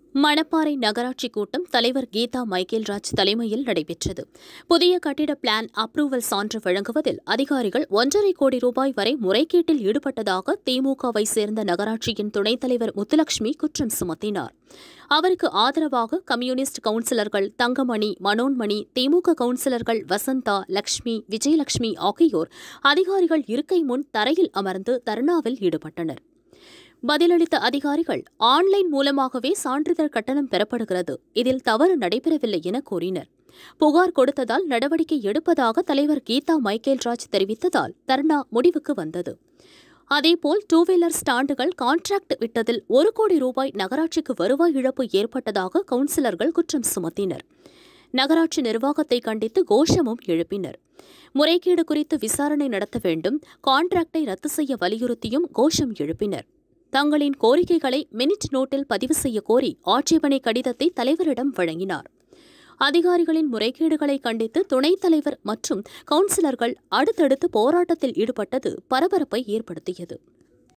மணப்பாறை நகராட்சி கூட்டம் தலைவர் கீதா மைக்கேல்ராஜ் தலைமையில் நடைபெற்றது புதிய கட்டிட பிளான் அப்ரூவல் சான்று வழங்குவதில் அதிகாரிகள் ஒன்றரை கோடி ரூபாய் வரை முறைகேட்டில் ஈடுபட்டதாக திமுகவை சேர்ந்த நகராட்சியின் துணைத் தலைவர் முத்துலட்சுமி குற்றம் சுமத்தினார் அவருக்கு ஆதரவாக கம்யூனிஸ்ட் கவுன்சிலர்கள் தங்கமணி மனோன்மணி திமுக கவுன்சிலர்கள் வசந்தா லட்சுமி விஜயலட்சுமி ஆகியோர் அதிகாரிகள் இருக்கை முன் தரையில் அமர்ந்து தர்ணாவில் ஈடுபட்டனர் பதிலளித்த அதிகாரிகள் ஆன்லைன் மூலமாகவே சான்றிதழ் கட்டணம் பெறப்படுகிறது இதில் தவறு நடைபெறவில்லை என கூறினர் புகார் கொடுத்ததால் நடவடிக்கை எடுப்பதாக தலைவர் கீதா மைக்கேல்ராஜ் தெரிவித்ததால் தர்ணா முடிவுக்கு வந்தது அதேபோல் டூ வீலர் ஸ்டாண்டுகள் கான்ட்ராக்ட் விட்டதில் ஒரு கோடி ரூபாய் நகராட்சிக்கு வருவாய் இழப்பு ஏற்பட்டதாக கவுன்சிலர்கள் குற்றம் சுமத்தினர் நகராட்சி நிர்வாகத்தை கண்டித்து கோஷமும் எழுப்பினர் முறைகேடு குறித்து விசாரணை நடத்த வேண்டும் கான்ட்ராக்டை ரத்து செய்ய வலியுறுத்தியும் கோஷம் எழுப்பினர் தங்களின் கோரிக்கைகளை மினிட் நோட்டில் பதிவு செய்ய கோரி ஆட்சேபனை கடிதத்தை தலைவரிடம் வழங்கினார் அதிகாரிகளின் முறைகேடுகளை கண்டித்து துணைத் தலைவர் மற்றும் கவுன்சிலர்கள் அடுத்தடுத்து போராட்டத்தில் ஈடுபட்டது பரபரப்பை ஏற்படுத்தியது